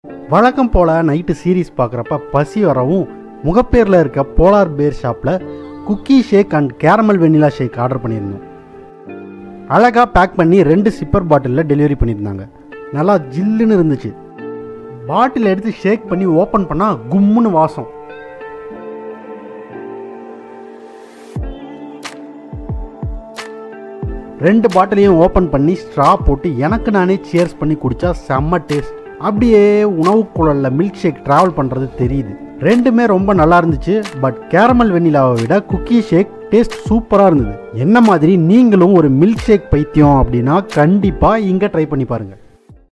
வழக்கம் போல் night series பார்க்குறப்ப பசி வரவும் முகப்பேரில் இருக்க போலார் பேர் ஷாப்பில் cookie shake and caramel vanilla shake order பண்ணியிருந்தோம் அழகாக பேக் பண்ணி ரெண்டு சிப்பர் பாட்டிலில் டெலிவரி பண்ணியிருந்தாங்க நல்லா ஜில்லுன்னு இருந்துச்சு பாட்டில் எடுத்து ஷேக் பண்ணி ஓப்பன் பண்ணால் கும்முன்னு வாசம் ரெண்டு பாட்டிலையும் ஓப்பன் பண்ணி ஸ்ட்ரா போட்டு எனக்கு நானே சேர்ஸ் பண்ணி குடித்தா செம்ம டேஸ்ட் அப்படியே உணவு குழலில் மில்க் ஷேக் ட்ராவல் பண்ணுறது தெரியுது ரெண்டுமே ரொம்ப நல்லா இருந்துச்சு பட் கேரமல் வெண்ணிலாவை விட குக்கி ஷேக் டேஸ்ட் சூப்பராக இருந்தது என்ன மாதிரி நீங்களும் ஒரு மில்க் ஷேக் பைத்தியம் அப்படின்னா கண்டிப்பாக இங்கே ட்ரை பண்ணி பாருங்கள்